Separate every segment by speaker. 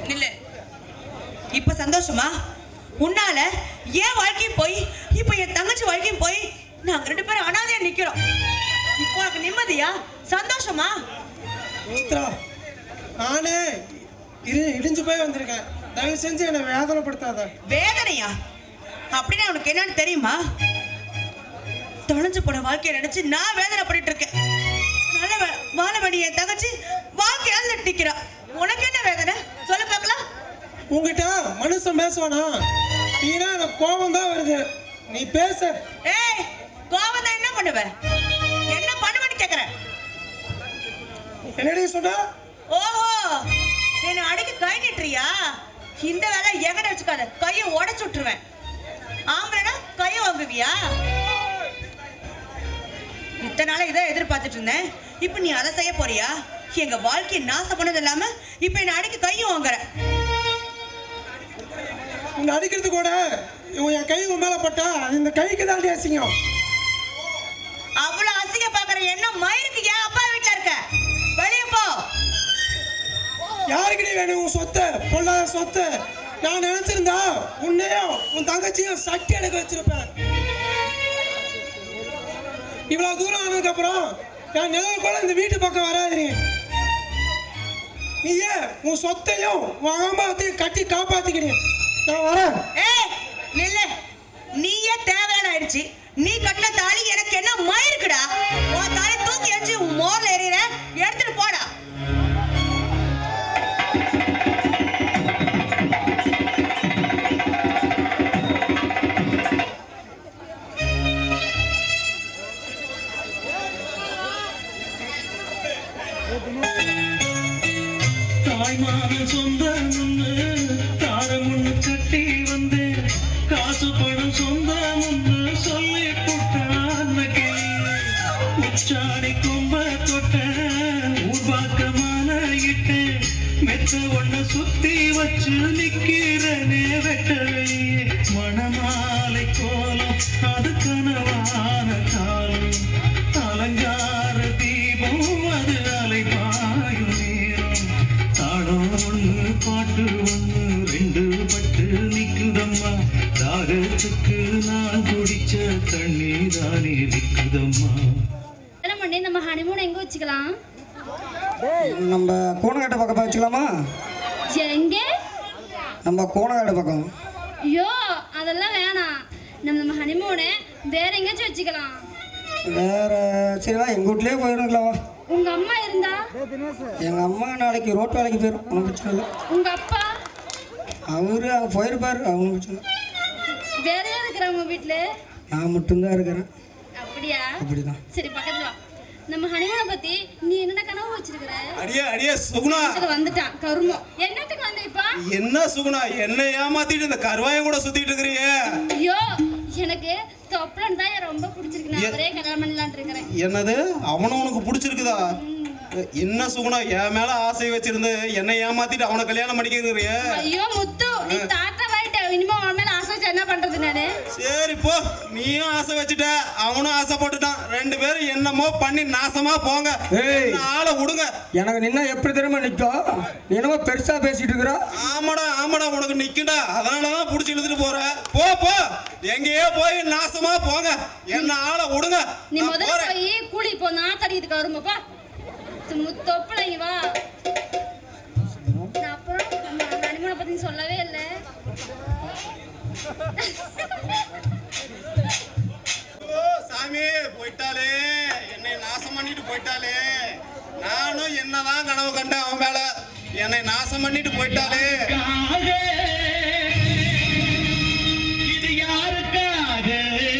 Speaker 1: நில்லு இப்ப சந்தோஷமா உன்னால என் வாழ்க்கையும் போய் இப்ப என் தங்கச்சி வாழ்க்கையும் போய் நாங்க ரெண்டு பேரும் அனாதையா நிக்கிறோம் இப்போ உனக்கு நிம்மதியா சந்தோஷமா
Speaker 2: சித்ரா நானே இரு இடிஞ்சு போய் வந்திருக்கேன் தயவு செஞ்சு என்னை வேதனைப்படுத்தாத
Speaker 1: வேதனையா அப்படின்னா உனக்கு என்னன்னு தெரியுமா தொலைஞ்சு போன வாழ்க்கையை நினைச்சு நான் வேதனைப்பட்டு இருக்கேன் நல்ல வே- வாழ வேண்டிய என் தங்கச்சி வாழ்க்கையால் நிக்கிறா உனக்கு என்ன வேதனை சொல்ல பார்க்கலாம்
Speaker 2: உங்ககிட்ட மனுஷன் பேசுவானா நீனா எனக்கு கோபம் தான் வருது நீ பேச
Speaker 1: ஏய் கோவம் தான் என்ன பண்ணுவ என்ன பண்ணுவேன்னு கேக்குறேன்
Speaker 2: என்னடி சொன்னா
Speaker 1: ஓஹோ என்ன அடிக்க கை நிட்டுறியா இந்த வேலை எகட வச்சுக்காத கையை உடைச்சு விட்டுருவேன் ஆம்பளைனா கையை வாங்குவியா இத்தனை நாளா இதை எதிர்பார்த்துட்டு இருந்தேன் இப்போ நீ அதை செய்ய போறியா எங்க வாழ்க்கையை நாசம் பண்ணது இல்லாம இப்போ என்ன அடிக்க கையும் வாங்குற
Speaker 2: உன்னை அடிக்கிறது கூட இவன் என் கை உன் மேல பட்டா அது இந்த கைக்கு தான் அசிங்கம்
Speaker 1: அவ்வளவு அசிங்க பாக்குற என்ன மயிருக்கு ஏன் அப்பா வீட்டுல இருக்க வெளியே போ
Speaker 2: யாருக்குடி வேணும் உன் சொத்து பொல்லாத சொத்து நான் நினைச்சிருந்தா உன்னையும் உன் தங்கச்சியும் சட்டி எடுக்க வச்சிருப்பேன் இவ்வளவு தூரம் ஆனதுக்கு அப்புறம் என் நிலவு கூட இந்த வீட்டு பக்கம் வராது நீ ஏன் உன் சொத்தையும் உன் அம்மாவத்தையும் கட்டி காப்பாத்திக்கிறேன் நான் வரேன்
Speaker 1: ஏய் நில்லு நீயே தேவையான ஆயிடுச்சு நீ கட்டின தாலி எனக்கு என்ன மயிருக்குடா உன் தாலி தூக்கி எரிஞ்சு உன் மோர்ல எறிகிற எடுத்துட்டு போடா
Speaker 3: தாய்மாமன் சொந்தம் ஒண்ணு தாழம் ஒண்ணு கட்டி வந்து காசு பணம் சொந்தம் ஒண்ணு சொல்லி புட்டான் உச்சாணி கொம்ப தொட்ட ஊர்வாக்கமான இட்டு மெத்த ஒண்ணு சுத்தி வச்சு நிக்கிறனே வெட்டவே மணமாலை கோலம் அது கனவான காலம் அலங்கார தீபம் அது அலைபாயும் நேரம் தாளம் ஒண்ணு பாட்டு ஒண்ணு ரெண்டு பட்டு நிக்குதம்மா தாகத்துக்கு நான் குடிச்ச தண்ணீர் தானே நிக்குதம்மா
Speaker 4: என்ன பண்ணி நம்ம ஹனிமூன் எங்க வச்சுக்கலாம்
Speaker 5: நம்ம கோணக்காட்டு பக்கம் வச்சுக்கலாமா
Speaker 4: எங்க
Speaker 5: நம்ம கோணக்காட்டு பக்கம்
Speaker 4: ஐயோ அதெல்லாம் வேணாம் நம்ம நம்ம ஹனிமூனை வேற எங்கேயாச்சும் வச்சுக்கலாம்
Speaker 5: வேற சரி வா எங்கள் வீட்லேயே போயிருக்கலாமா
Speaker 4: உங்க அம்மா இருந்தா
Speaker 5: எங்கள் அம்மா நாளைக்கு ரோட்டு வேலைக்கு போயிடும் ஒன்றும் பிரச்சனை இல்லை
Speaker 4: உங்க அப்பா
Speaker 5: அவரு அங்கே போயிருப்பாரு அவனும் பிரச்சனை இல்லை
Speaker 4: வேற யார் இருக்கிறாங்க உங்க வீட்டுல
Speaker 5: நான் மட்டும்தான் இருக்கிறேன்
Speaker 4: அப்படியா
Speaker 5: அப்படிதான்
Speaker 4: சரி பக்கத்துல வா நம்ம ஹனிமூனை பத்தி நீ என்னென்ன கனவு வச்சிருக்கிற
Speaker 6: அடியே அடியே சுகுணா
Speaker 4: அது வந்துட்டான் கருமம் என்னத்துக்கு வந்த இப்ப
Speaker 6: என்ன சுகுணா என்ன ஏமாத்திட்டு இந்த கருவாயம் கூட சுத்திட்டு இருக்கிறியே
Speaker 4: ஐயோ எனக்கு தொப்பலன் தான் ரொம்ப பிடிச்சிருக்கு நான்
Speaker 6: ஏ-
Speaker 4: அவரே கல்யாணம் பண்ணலாம்னு இருக்கிறேன்
Speaker 6: என்னது அவனும் உனக்கு பிடிச்சிருக்குதா என்ன சுகுணா என் மேல ஆசை வச்சிருந்து என்னை ஏமாத்திட்டு அவனை கல்யாணம் பண்ணிக்கிறிய
Speaker 4: ஐயோ முத்து நீ தாத்தா வாயிட்ட இனிமே அவன் மேல ஆசை வச்சு என்ன பண்றது நானு
Speaker 6: சரி போ நீயும் ஆசை வச்சுட்ட அவனும் ஆசைப்பட்டுட்டான் ரெண்டு பேரும் என்னமோ பண்ணி நாசமா போங்க
Speaker 5: ஏய்.
Speaker 6: என்ன ஆளை விடுங்க
Speaker 5: எனக்கு நின்னா எப்படி தெரியுமா நிற்கும் நீ என்னமோ பெருசாக பேசிட்டு இருக்கிறா
Speaker 6: ஆமாடா ஆமாடா உனக்கு நிக்கடா அதனாலதான் புடிச்சு இழுத்துட்டு போற போ போ எங்கேயோ போய் நாசமா போங்க என்ன ஆளை விடுங்க
Speaker 4: நீ
Speaker 6: நான்
Speaker 4: முதல்ல
Speaker 6: போறேன்.
Speaker 4: போய் கூலி போ நாத்தடிக்கிறதுக்கு வருமாப்பா தொப்பளைங்க வா நான் அப்புறம் நம்ம ஹனிமூனை பத்தி சொல்லவே இல்லை
Speaker 6: ஓ, சாமி போயிட்டாலே என்னை நாசம் பண்ணிட்டு போயிட்டாலே நானும் என்னதான் கனவு கண்டேன் அவன் மேல என்னை நாசம் பண்ணிட்டு போயிட்டாலே
Speaker 3: இது யாருக்காக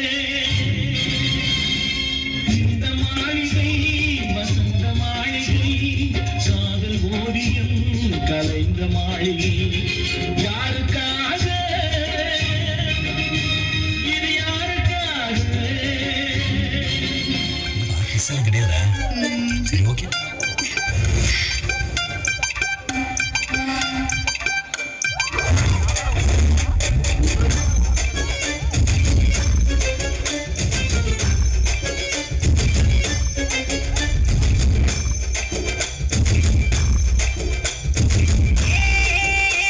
Speaker 3: இந்த மாளிகை வசந்த மாளிகை காதல் ஓவியம் கலைந்த மாளிகை யாருக்காக இது யாருக்காக
Speaker 7: கிஸ்லாம் கிடையாதா சரி ஓகே
Speaker 1: ஏய்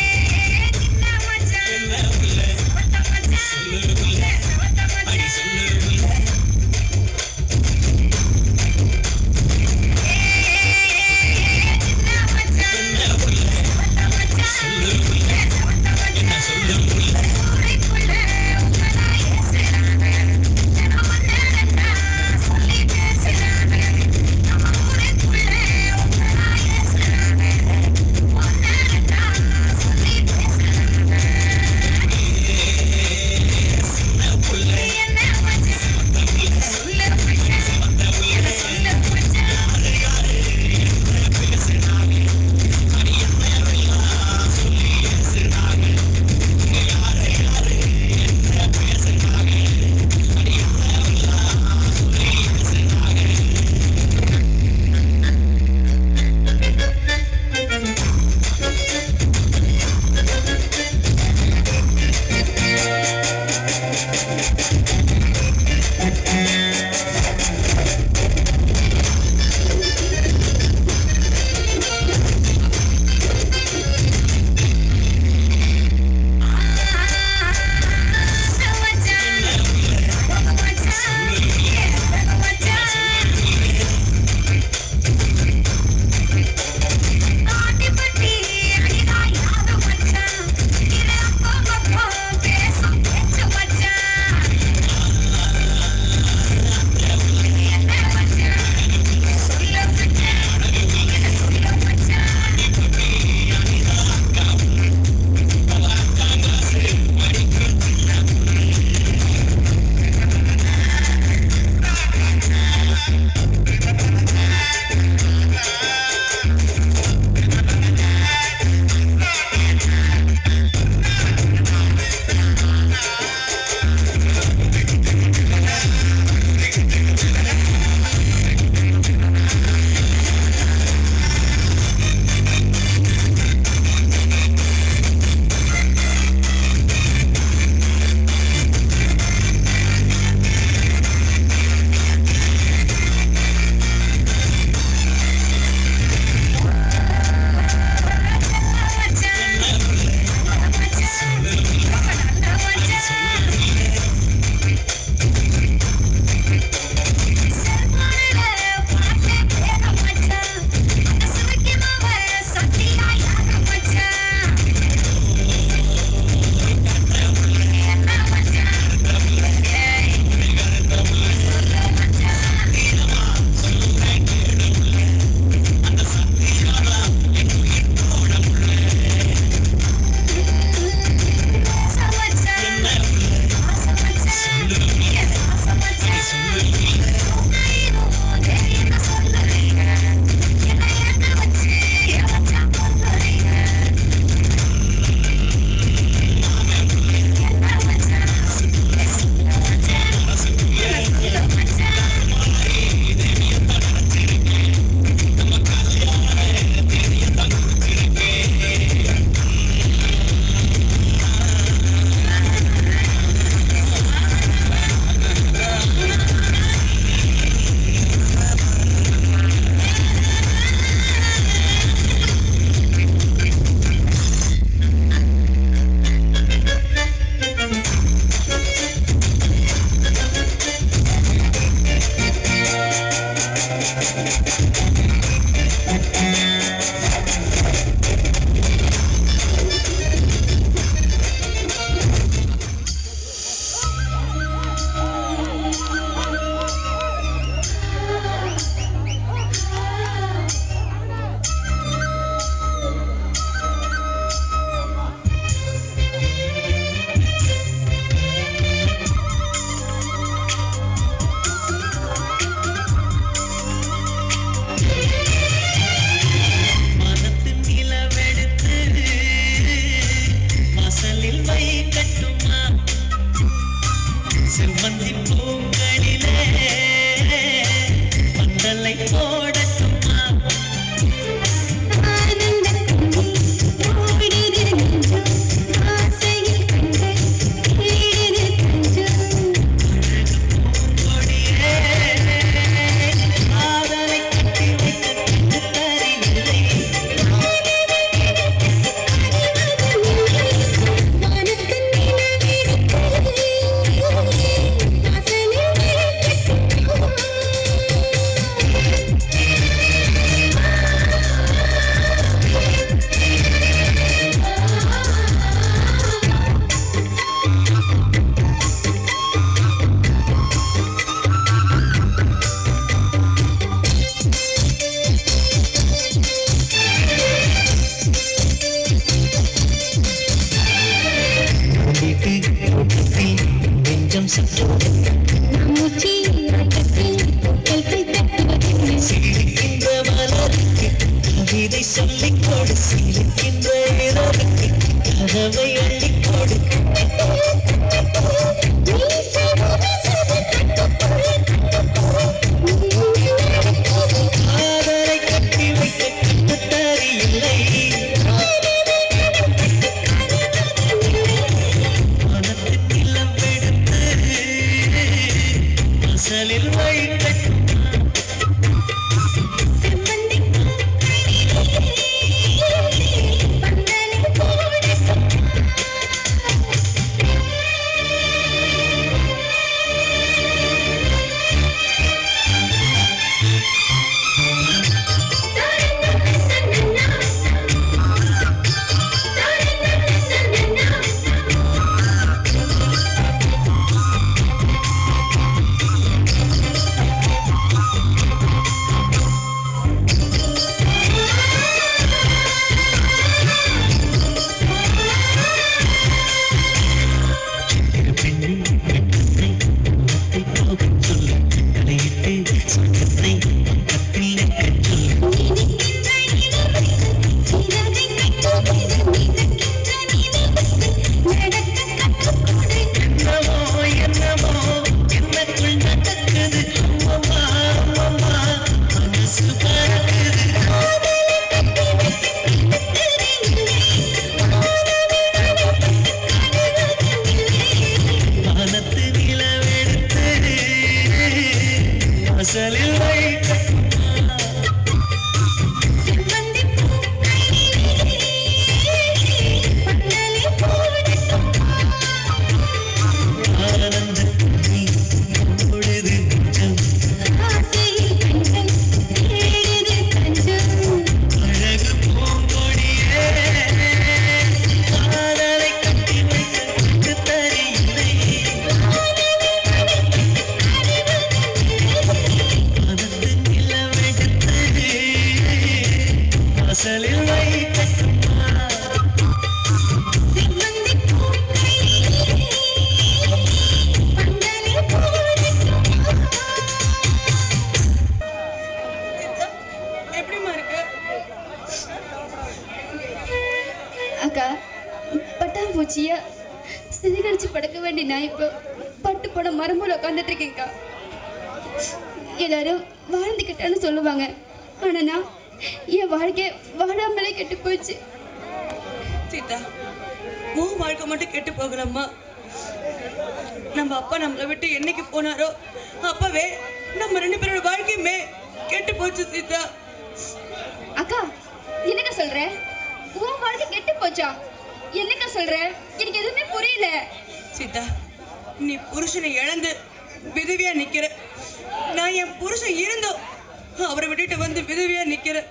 Speaker 3: சிரிக்கின்ற மலருக்கு கவிதை சொல்லிக் கொடு சிரிக்கின்ற இரவுக்கு கதவை அள்ளிக் கொடு காதலை கட்டி வைக்க கட்டுத்தறி இல்லை மனத்தின் நிலம் எடுத்து அசலில் வைக்கட்டும் பெண்ணை வெட்டத்தை முகத்தை போகச் சொல்லு தலையிட்டு சொந்தத்தை பக்கத்தில் நிற்கச் சொல்லு என்னவோ என்னவோ என்னக்குள் நடக்குது அம்மம்மா அம்மம்மா மனசு பறக்குது வானத்து நிலவெடுத்து அசலில் வைக்கட்டும் ஆனந்த நீ பொழுது நெஞ்சம் அழகு பூங்கொடியே காதலை கட்டி வைக்க தரியில்லை மனது நிலவெடுத்து அசலில் வைக்கட்டுமா
Speaker 1: எப்படிம்மா இருக்கு
Speaker 4: அக்கா பட்டாம்பூச்சிய சிறுகடிச்சு படுக்க வேண்டிய நான் இப்போ பட்டு போட மரம்போல உட்காந்துட்டு இருக்கேன்க்கா எல்லாரும் வாழ்ந்துக்கிட்டான்னு சொல்லுவாங்க ஆனா நான் என் வாழ்க்கை வாழாமலே கெட்டு போச்சு
Speaker 1: சீதா உன் வாழ்க்கை மட்டும் கெட்டு போகலம்மா நம்ம அப்பா நம்மளை விட்டு என்னைக்கு போனாரோ அப்பவே நம்ம ரெண்டு பேரோட வாழ்க்கையுமே கெட்டு போச்சு சீதா
Speaker 4: அக்கா என்னக்கா சொல்ற உன் வாழ்க்கை கெட்டு போச்சா என்னக்கா சொல்ற எனக்கு எதுவுமே புரியல
Speaker 1: சீதா நீ புருஷனை இழந்து விதவியா நிக்கிற நான் என் புருஷன் இருந்தோம் அவரை விட்டுட்டு வந்து விதவியா நிக்கிறேன்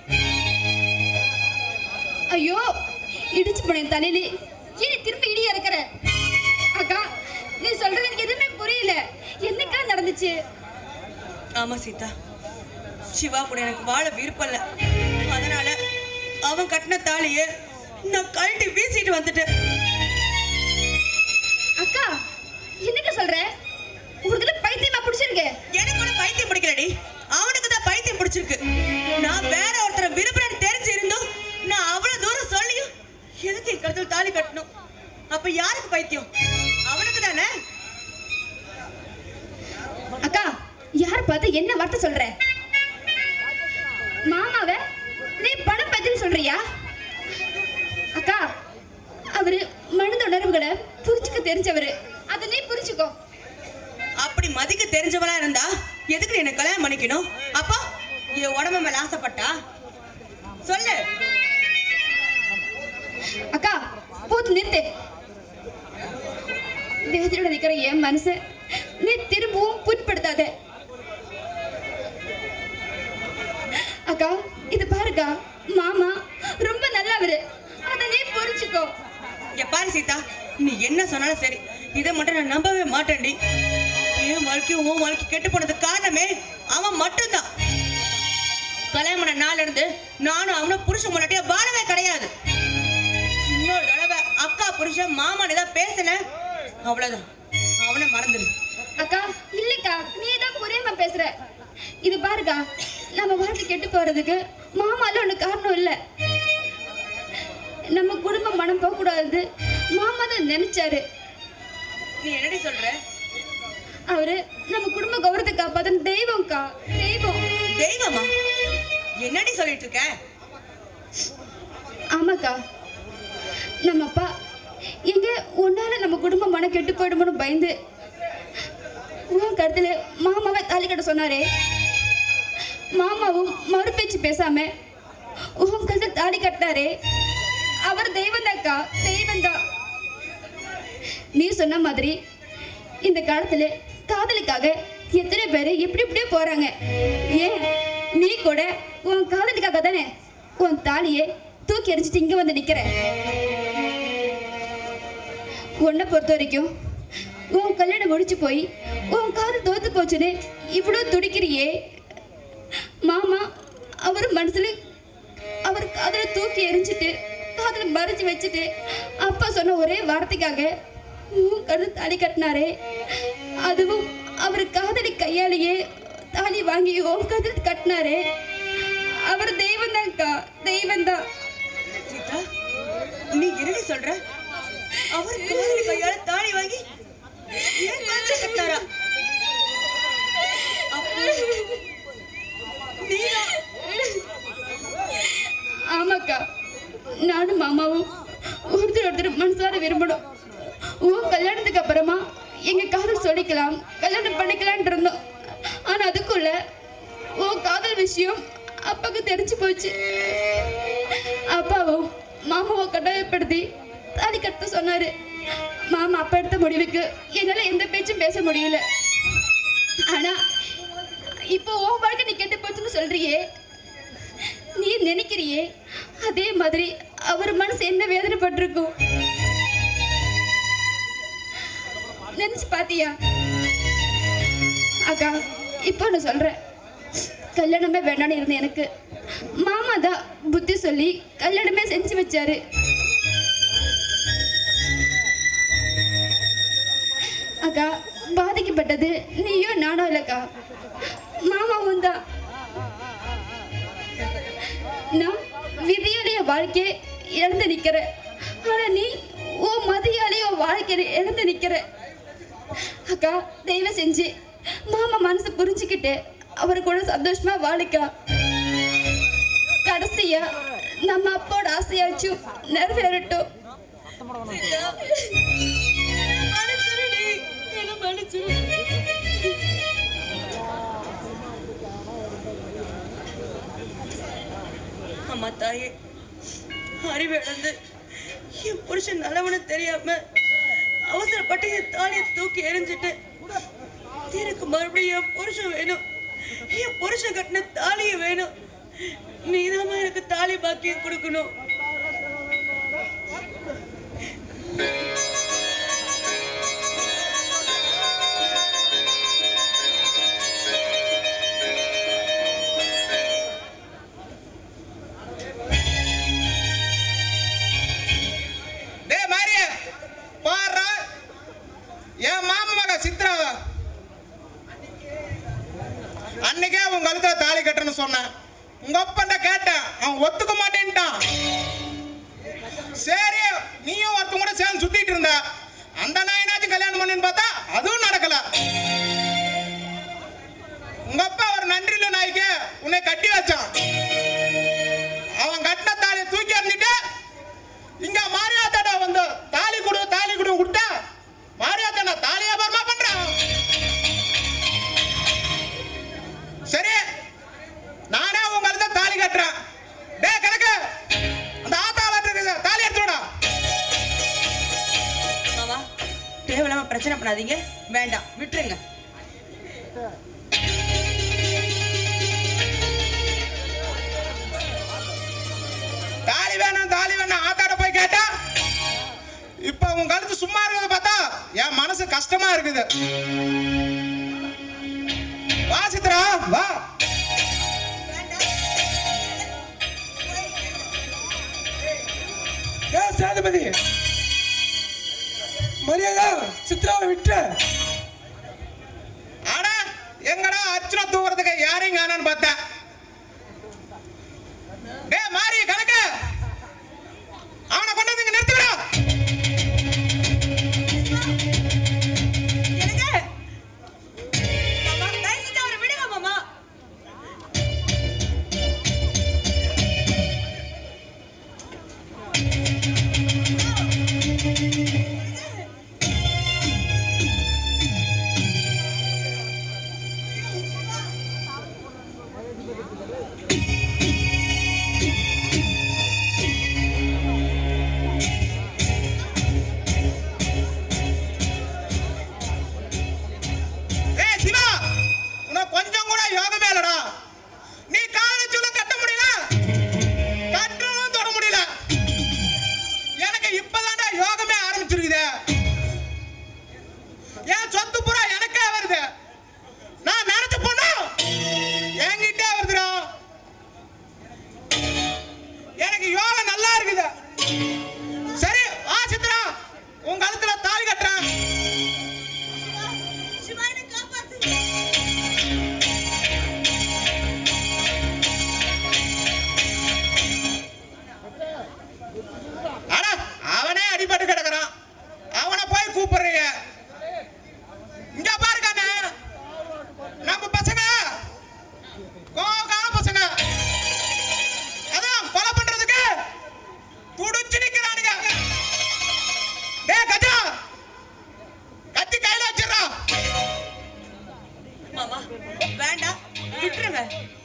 Speaker 4: ஐயோ இடிச்சு போனேன் தலையில ஏன் திரும்ப இடியா இருக்கிற அக்கா நீ சொல்றது எனக்கு எதுவுமே புரியல என்னக்கா நடந்துச்சு
Speaker 1: ஆமா சீதா சிவா கூட எனக்கு வாழ விருப்பம் இல்ல அதனால அவன் கட்டின தாலிய நான் கழட்டி வீசிட்டு வந்துட்டேன்
Speaker 4: அக்கா என்னக்கா சொல்ற உங்களுக்கு பைத்தியமா பிடிச்சிருக்கு
Speaker 1: எனக்கு கூட பைத்தியம் பிடிக்கலடி அவனுக்கு தான் பைத்தியம் பிடிச்சிருக்கு நான் வேற ஒருத்தரை விரும்புறேன்னு தெரிஞ்சு இருந்தும் நான் அவ்வளவு தூரம் சொல்லியும் எதுக்கு என் கழுத்தில் தாலி கட்டணும் அப்ப யாருக்கு பைத்தியம் அவனுக்கு தானே
Speaker 4: அக்கா யார் பார்த்து என்ன வார்த்தை சொல்ற மாமாவ நீ பணம் பத்தின்னு சொல்றியா அக்கா அவரு மனித உணர்வுகளை புரிஞ்சுக்க தெரிஞ்சவரு அதை நீ புரிஞ்சுக்கோ
Speaker 1: அப்படி மதிக்க தெரிஞ்சவளா இருந்தா எதுக்கு நீ என்ன கல்யாணம் பண்ணிக்கணும் அப்போ என் உடம்பு மேல ஆசைப்பட்டா சொல்லு
Speaker 4: அக்கா போத்து நிறுத்து வேதனையோட நிக்கிற என் மனசை நீ திரும்பவும் புண்படுத்தாத அக்கா இது பாருக்கா மாமா ரொம்ப நல்லவரு அதை நீ புரிஞ்சுக்கோ
Speaker 1: என் பாரு சீதா நீ என்ன சொன்னாலும் சரி இதை மட்டும் நான் நம்பவே மாட்டேன்டி என் வாழ்க்கையும் உன் வாழ்க்கை கெட்டு போனதுக்கு காரணமே அவன் மட்டும்தான் கல்யாணம் பண்ண நாள்ல இருந்து நானும் அவனும் புருஷன் முன்னாடியே வாழவே கிடையாது இன்னொரு தடவை அக்கா புருஷன் மாமன் ஏதாவது பேசினேன் அவ்வளவுதான் அவனை மறந்துடு
Speaker 4: அக்கா இல்லக்கா நீ தான் புரியாம பேசுற இது பாருக்கா நம்ம வாழ்க்கை கெட்டு போறதுக்கு மாமால ஒண்ணு காரணம் இல்ல நம்ம குடும்பம் மனம் போக கூடாது மாமா தான் நினைச்சாரு
Speaker 1: நீ என்னடி சொல்ற
Speaker 4: அவரு நம்ம குடும்ப கௌரவத்தை காப்பாத்தன தெய்வம்க்கா தெய்வம்
Speaker 1: தெய்வமா என்னடி சொல்லிட்டு இருக்க
Speaker 4: ஆமாக்கா நம்ம அப்பா எங்க உன்னால நம்ம குடும்பம் மனம் கெட்டு போயிடுமோன்னு பயந்து உன் கருத்துல மாமாவை தாலி கட்ட சொன்னாரே மாமாவும் மறுபேச்சு பேசாம உன் கருத்துல தாலி கட்டினாரே அவர் தெய்வந்தாக்கா தெய்வந்தான் நீ சொன்ன மாதிரி இந்த காலத்துல காதலுக்காக எத்தனை பேர் எப்படி இப்படியே போறாங்க ஏன் நீ கூட உன் காதலுக்காக தானே உன் தாலியை தூக்கி எறிஞ்சிட்டு இங்க வந்து நிக்கிற உன்னை பொறுத்த வரைக்கும் உன் கல்யாணம் முடிச்சு போய் உன் காதல் தோத்து போச்சுன்னு இவ்வளோ துடிக்கிறியே மாமா அவர் மனசுல அவர் காதலை தூக்கி எரிஞ்சிட்டு காதலை மறைச்சு வச்சுட்டு அப்பா சொன்ன ஒரே வார்த்தைக்காக உன் கருத்து தாலி கட்டினாரே அதுவும் அவர் காதலி கையாலேயே தாலி வாங்கி உன் கருத்து கட்டினாரே அவர் தெய்வம்தான்க்கா தெய்வம்தான்
Speaker 1: சீதா நீ என்னடி சொல்ற அவர் காதலி கையால தாலி வாங்கி ஏன் காதல கட்டாரா நீதான்
Speaker 4: ஆமாக்கா நானும் மாமாவும் ஒருத்தர் ஒருத்தர் மனசார விரும்பணும் உன் கல்யாணத்துக்கு அப்புறமா எங்க காதல் சொல்லிக்கலாம் கல்யாணம் பண்ணிக்கலான் இருந்தோம் ஆனா அதுக்குள்ள உன் காதல் விஷயம் அப்பாவுக்கு தெரிஞ்சு போச்சு அப்பாவும் மாமாவை கட்டாயப்படுத்தி தாலி கட்ட சொன்னாரு மாமா அப்பா எடுத்த முடிவுக்கு என்னால எந்த பேச்சும் பேச முடியல ஆனா இப்போ உன் வாழ்க்கை நீ கெட்டு போச்சுன்னு சொல்றியே நீ நினைக்கிறியே அதே மாதிரி அவர் மனசு என்ன வேதனைப்பட்டிருக்கும் நினைச்சு பாத்தியா அக்கா இப்போ நான் சொல்றேன் கல்யாணமே வேண்டாம்னு இருந்த எனக்கு மாமா தான் புத்தி சொல்லி கல்யாணமே செஞ்சு வச்சாரு அக்கா பாதிக்கப்பட்டது நீயும் நானும் இல்லைக்கா மாமாவும் தான் நான் விதியாலேயே வாழ்க்கையை இழந்து நிற்கிறேன் ஆனால் நீ ஓ மதியாலேயே வாழ்க்கையை இழந்து நிற்கிற அக்கா தயவு செஞ்சு மாமா மனசு புரிஞ்சுக்கிட்டு அவர் கூட சந்தோஷமா வாழுக்கா கடைசியா நம்ம அப்போட ஆசையாச்சும் நிறைவேறட்டும்
Speaker 1: மன்னிச்சிருடி என்ன மன்னிச்சிரு அம்மா தாயே அறிவு இழந்து என் புருஷன் நல்லவனு தெரியாம அவசரப்பட்டு என் தாலியை தூக்கி எறிஞ்சிட்டு எனக்கு மறுபடியும் என் புருஷன் வேணும் என் புருஷன் கட்டின தாலியை வேணும் நீதாம்மா எனக்கு தாலி பாக்கியம் கொடுக்கணும்
Speaker 6: டேய் மாரிய பாரு என் மாமா மக சித்ரா அன்னைக்கே அவன் கழுத்துல தாலி கட்டுறேன்னு சொன்னேன் உங்க அப்பன்ட்ட கேட்டேன் அவன் ஒத்துக்க மாட்டேன்ட்டான் சரி நீயும் ஒருத்தன் கூட சேர்ந்து சுத்திட்டு இருந்த அந்த நாயனாச்சும் கல்யாணம் பண்ணுன்னு பார்த்தா அதுவும் நடக்கல உங்க அப்பா ஒரு நன்றில நாய்க்கு உன்னை கட்டி வச்சான் அவன் கட்டின தாலியை தூக்கி எறிஞ்சிட்டு இங்க மாரியாத்தாடா வந்து தாலி கொடு தாலி கொடு கொடுத்தா மாரியாத்தாடா தாலி வியாபாரமா பண்றான் சரி நானே உங்களுக்கு தாலி கட்டுறேன் டே கணக்கு அந்த ஆத்தால தாலி எடுத்துடா
Speaker 1: மாமா தேவையில்லாம பிரச்சனை பண்ணாதீங்க வேண்டாம் விட்டுருங்க
Speaker 6: தாலி வேணும் தாலி வேணும் ஆத்தாட போய் கேட்டா இப்ப உன் கழுத்து சும்மா இருக்கிறத பார்த்தா என் மனசு கஷ்டமா இருக்குது வா சித்ரா வா
Speaker 2: ஏ சேதுபதி மரியாதா சித்ராவை விட்டு
Speaker 6: எங்கடா அர்ச்சனை தூக்குறதுக்கு யாரையும் காணான்னு பார்த்தேன் டேய் மாறி கணக்கு அவனை கொண்டு வந்து இங்க நிறுத்துக்கடா
Speaker 1: எனக்கு மாமா தயவு செஞ்சு அவரை விடுங்க மாமா
Speaker 6: ஏய் சிவா உனக்கு கொஞ்சம் கூட யோகமே இல்லடா நீ காலை சொல்லும் கட்ட முடியல கட்டணும் தொட முடியல எனக்கு இப்பதான்டா யோகமே ஆரம்பிச்சிருக்குது என் சொத்து பூரா எனக்கே வருது நான் நினைச்ச பொண்ணு என்கிட்டே வருதுடா எனக்கு யோகம் நல்லா இருக்குது சரி வா சித்ரா உன் கழுத்துல தாலி கட்டுறேன்
Speaker 1: சிவா என்னை காப்பாத்து
Speaker 6: அட அவனே அடிபட்டு கிடக்குறான் அவனை போய் கூப்பிடுறீங்க இங்க பாருக்கானே நம்ம பசங்க கோகான பசங்க அதான் கொலை பண்றதுக்கு துடிச்சு நிக்கிறானுங்க டேய் கஜா கத்தி கையில வச்சிடறா
Speaker 1: மாமா வேண்டாம் விட்டுருங்க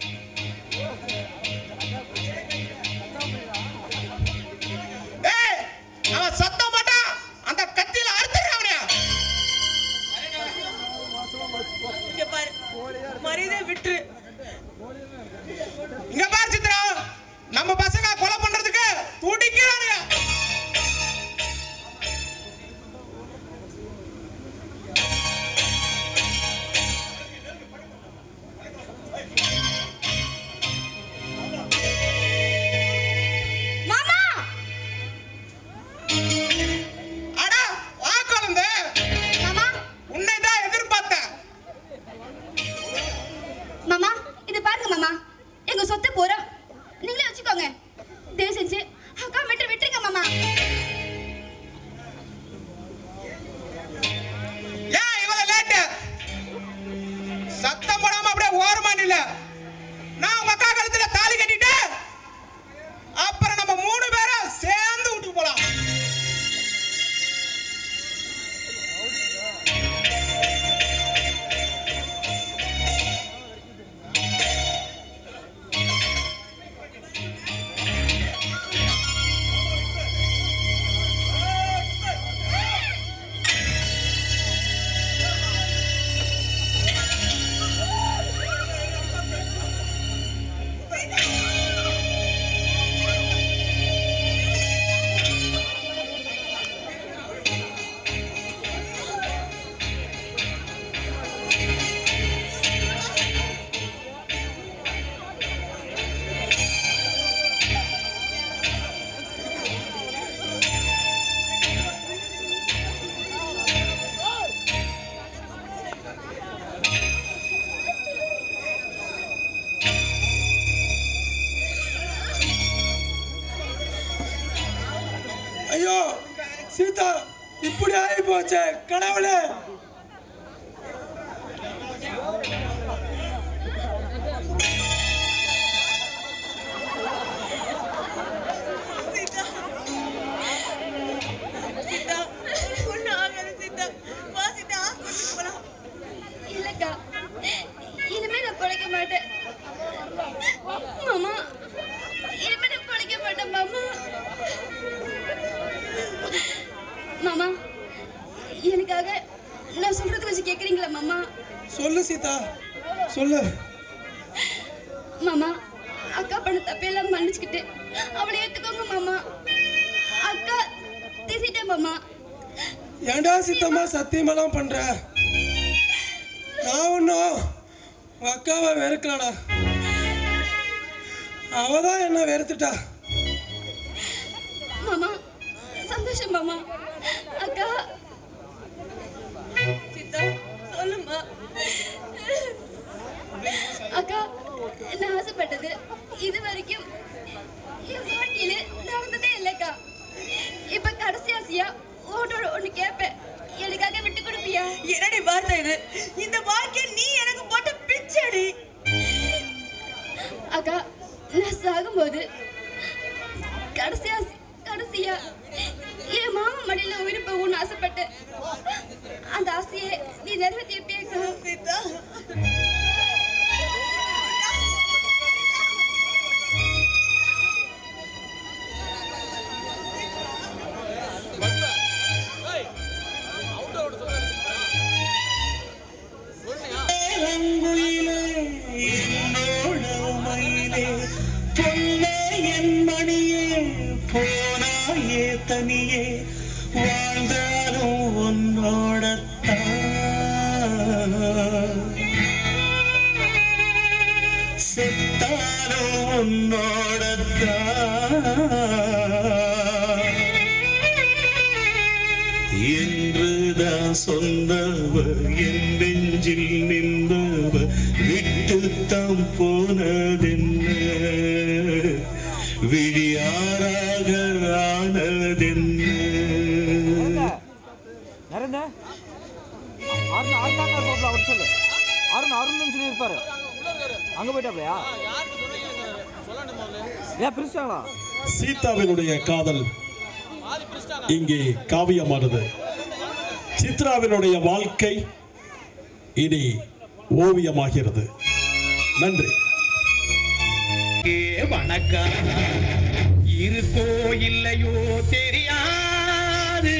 Speaker 6: டேய் அவன் சத்தம் போட்டான் அந்த கத்தியில அறுத்துறான் அவனைய
Speaker 1: இங்க பாரு மரியாதை விட்டுரு
Speaker 6: இங்க பாரு சித்ரா நம்ம பசங்க கொலை பண்றதுக்கு துடிக்கிறானுங்க
Speaker 4: மாமா
Speaker 6: அட வா குழந்தை
Speaker 4: மாமா
Speaker 6: உன்னை தான் எதிர்பார்த்தேன்
Speaker 4: மாமா இது பாருங்க மாமா எங்க சொத்து போறோம் நீங்களே வச்சுக்கோங்க தயவு செஞ்சு அக்கா விட்டு விட்டுருங்க மாமா
Speaker 6: ஏன் இவ்வளவு லேட்டு சத்தம் போடாம அப்படியே ஓரமா நில்ல நான் உங்க அக்கா கழுத்துல தாலி கட்டிட்டு அப்புறம் நம்ம மூணு பேரும் சேர்ந்து விட்டு போலாம்
Speaker 2: ஐயோ சீதா இப்படி ஆகி போச்சே கடவுளே
Speaker 1: சீதா சீதா ஒன்றும் ஆகாது சீதா வா சீதா ஹாஸ்பிட்டலுக்கு போலாம்
Speaker 4: இல்லக்கா இனிமே நான் பிழைக்க மாட்டேன் மாமா இனிமே நான் பிழைக்க மாட்டேன் மாமா மாமா எனக்காக நான் சொல்றது கொஞ்சம் கேட்குறீங்களா மாமா
Speaker 2: சொல்லு சீதா சொல்லு
Speaker 4: மாமா அக்கா பண்ண தப்பையெல்லாம் மன்னிச்சுக்கிட்டு அவளை ஏத்துக்கோங்க மாமா அக்கா திசிட்டேன் மாமா
Speaker 2: ஏன்டா சித்தம்மா சத்தியமெல்லாம் பண்ற நான் ஒன்றும் உன் அக்காவை வெறுக்கலடா அவ தான் என்ன வெறுத்துட்டா
Speaker 4: மாமா சந்தோஷம் மாமா அக்கா
Speaker 1: சீதா சொல்லுமா
Speaker 4: நான் ஆசைப்பட்டது இது வரைக்கும் என் வாழ்க்கையில நடந்ததே இல்லைக்கா இப்ப கடைசி ஆசையா உன்னோட ஒண்ணு கேட்பேன் எனக்காக விட்டு கொடுப்பியா
Speaker 1: என்னடி வார்த்தை இது இந்த வாழ்க்கைய நீ எனக்கு போட்ட பிச்சடி
Speaker 4: அக்கா நான் சாகும்போது கடைசியா கடைசியா என் மாமா மடியில உயிர் போகும்னு ஆசைப்பட்டேன் அந்த ஆசையை நீ நிறைவேற்றி வைப்பியாக்கா
Speaker 1: சீதா
Speaker 3: அங்குயிலே என்னோட மயிலே பொன்னே என் மணியே போனாயே தனியே வாழ்ந்தாலும் உன்னோடத்தான் செத்தாலும் உன்னோடத்தான் என்றுதான் சொந்தவ என் நெஞ்சில் நின்றவ விட்டுத்தான் போனதென்ன விழியாராக ஆனதென்ன
Speaker 8: யாருங்க அருண் அருண் தாங்க இருப்பாப்ல அவர் சொல்லு அருண் அருண்னு சொல்லி இருப்பாரு அங்க போயிட்டாப்லையா ஏன் பிரிச்சாங்களா
Speaker 9: சீதாவினுடைய காதல் இங்கே காவியமானது சித்ராவினுடைய வாழ்க்கை இனி ஓவியமாகிறது நன்றி
Speaker 3: வணக்கம் இருக்கோ இல்லையோ தெரியாது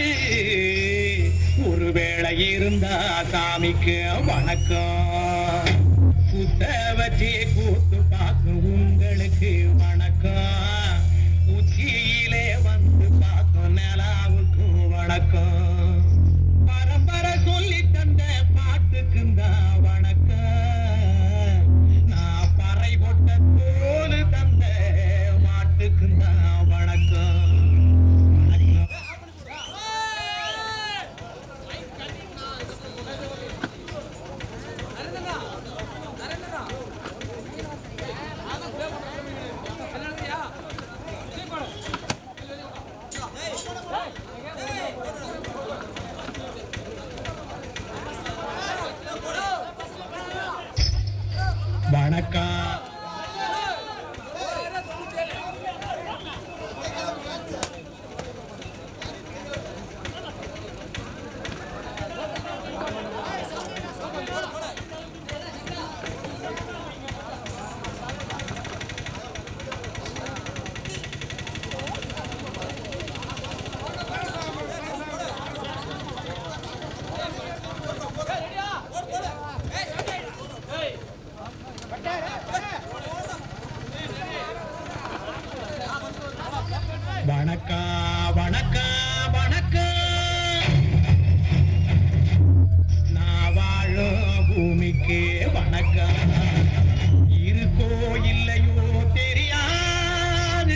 Speaker 3: ஒருவேளை இருந்தா சாமிக்கு வணக்கம் குத்த வச்சு கூத்து பார்க்கும் உங்களுக்கு வணக்கம் உச்சியிலே வந்து பார்க்கும் நிலாவுக்கு வணக்கம் பரம்பரை சொல்லி தந்த பாட்டுக்குந்தா வணக்கம் நான் பறை போட்ட தோல் தந்த மாட்டுக்குந்தா வணக்கம் வணக்கம் வணக்கம் வணக்கம் வணக்கம் வணக்கம் நான் வாழும் பூமிக்கு வணக்கம் இருக்கோ இல்லையோ தெரியாது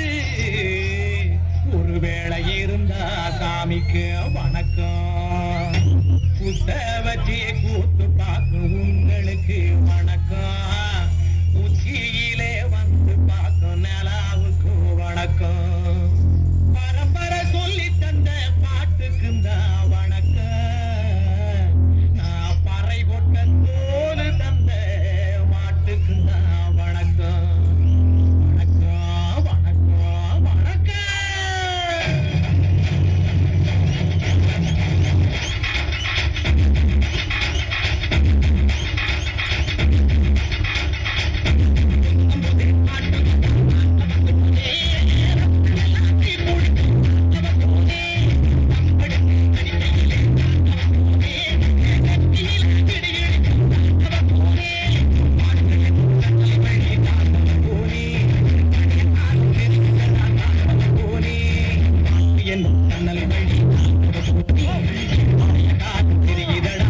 Speaker 3: ஒருவேளை இருந்தா சாமிக்கு வணக்கம் குத்த வச்சு கூத்து பார்க்கும் உங்களுக்கு வணக்கம் உச்சியிலே வந்து பார்க்கும் நிலாவுக்கு வணக்கம் பரம்பரை சொல்லி தந்த பாட்டுக்குந்தா வணக்கம் நான் பறை போட்ட தோல் தந்த மாட்டுக்குந்தா வணக்கம் வணக்கம் வணக்கம் வணக்கம் என்னும் தன்னல் வழி தெரியுதடா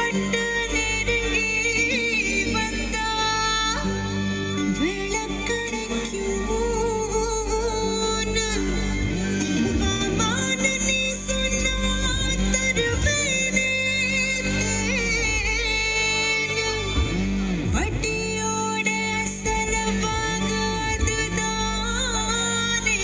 Speaker 10: கிட்ட நெருங்கி வந்தா விளக்கடைக்கும் வாமான்னு நீ சொன்னா தருவேனே வட்டியோட செலவாகாதுதானே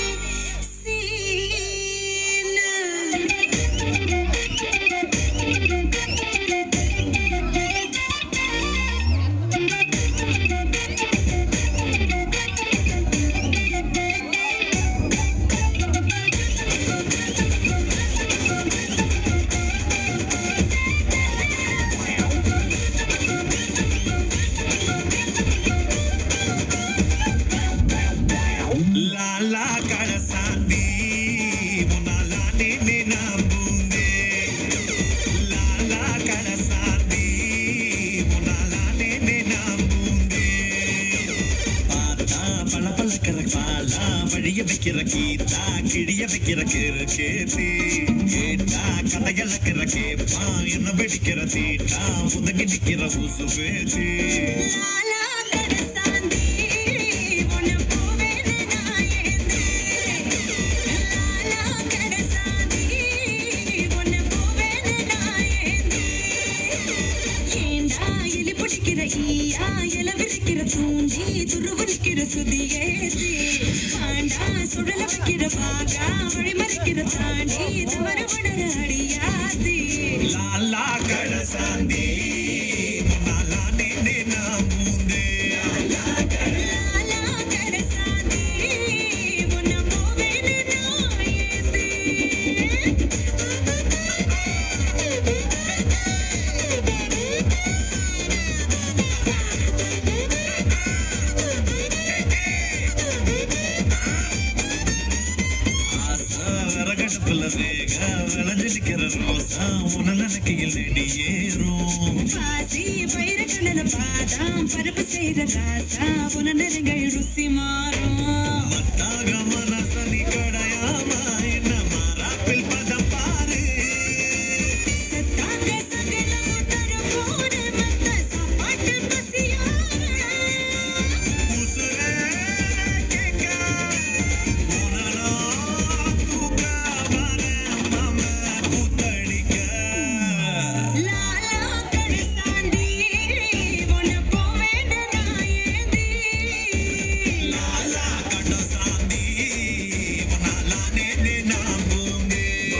Speaker 3: லாலா கடசாந்தி முன்னாலா நின்னு நம்புந்தே லாலா கடசாந்தி முன்னாலா நின்னு நம்புந்தே பார்த்தா பல பழக்கிற பாலா வழிய வைக்கிற கீதா கிழிய வைக்கிற கிரு கேத்தி கேட்டா கதையலக்கிற கேப்பா என்ன வெடிக்கிற தீட்டா உதங்கி நிக்கிற உசு பேச்சு
Speaker 10: லாலா கடசாந்தி உன்னை போவேன்னு நான் ஏந்தேன் லாலா கடசாந்தி உன்னை போவேன்னு நான் ஏந்தேன் ஏண்டா எலி பிடிக்கிற ஈயா இல விரிக்கிற தூண்டி துருவு நிக்கிற சுதியேசி ஆண்டா சுடல வைக்கிற பாகா வழி மறைக்கிற தாண்டி தவறு உணர அடியாதி
Speaker 3: லாலா கடசாந்தி முன்னாலா நின்னு நம்புந்தே
Speaker 10: லாலா கடசாந்தி உன்னை போவேன்னு நான் ஏந்தேன்
Speaker 3: விறகடுப்புல வேக விளைஞ்சு நிக்கிற ரோசா உன நினைக்கையில் நெடியேறும்
Speaker 10: பாசி பயிர கண்ணல பாதாம் பருப்பு செய்த ராசா உன நெருங்கை ருசி மாறும்
Speaker 3: மத்தாக மனசனி கடையாம என்ன மாறாப்பில் பதம் பாரு
Speaker 10: சத்தாங்க சகலம் தரும் போது மத்த சாப்பாட்டு பசியார
Speaker 3: உசுரே கேட்க உனலா தூக்க வர மம கூத்தடிக்க
Speaker 10: லாலா கடசாந்தி உன்னை போவேன்னு நான் ஏந்தி
Speaker 3: லாலா கடசாந்தி முன்னாலா நின்னு நம்புந்தே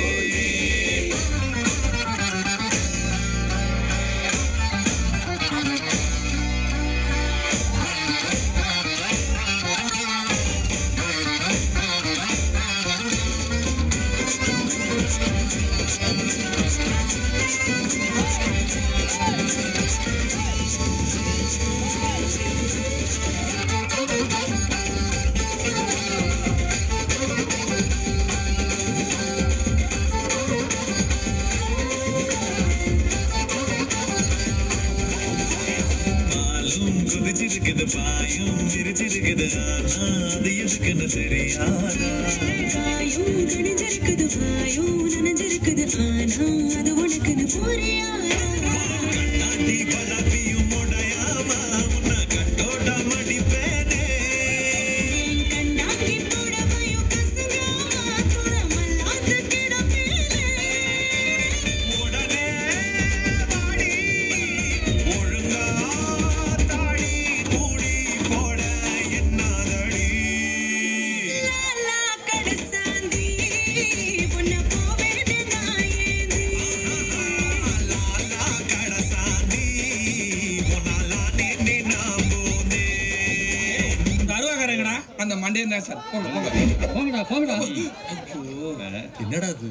Speaker 3: பாலும் கொதிச்சிருக்குது பாயும் விரிச்சிருக்குது ஆனா அது எதுக்குன்னு தெரியாதா
Speaker 10: காயும் கணிஞ்சிருக்குது வாயும் நனைஞ்சிருக்குது ஆனா அது உனக்குன்னு புரியாதா
Speaker 3: கண்ணாடி கலப்பியும் உடையாம உன்னை கட்டோட மடிப்பேனே
Speaker 10: என் கண்ணாக்கி புடவையும் கசங்காம துணமல்லாது கிடப்பேனே
Speaker 3: உடனே வாடி ஒழுங்கா தாடி கூடி போட என்னாதடி
Speaker 10: லாலா கடசாந்தி உன்னை போவேன்னு நான் ஏந்தி
Speaker 3: லாலா கடசாந்தி முன்னாலா நின்னு நம்புந்தே
Speaker 5: இந்த அருவாக்காரங்கடா அந்த மண்டையன் தான் சார் போங்க போங்க போங்கடா போங்கடா
Speaker 7: என்னடா இது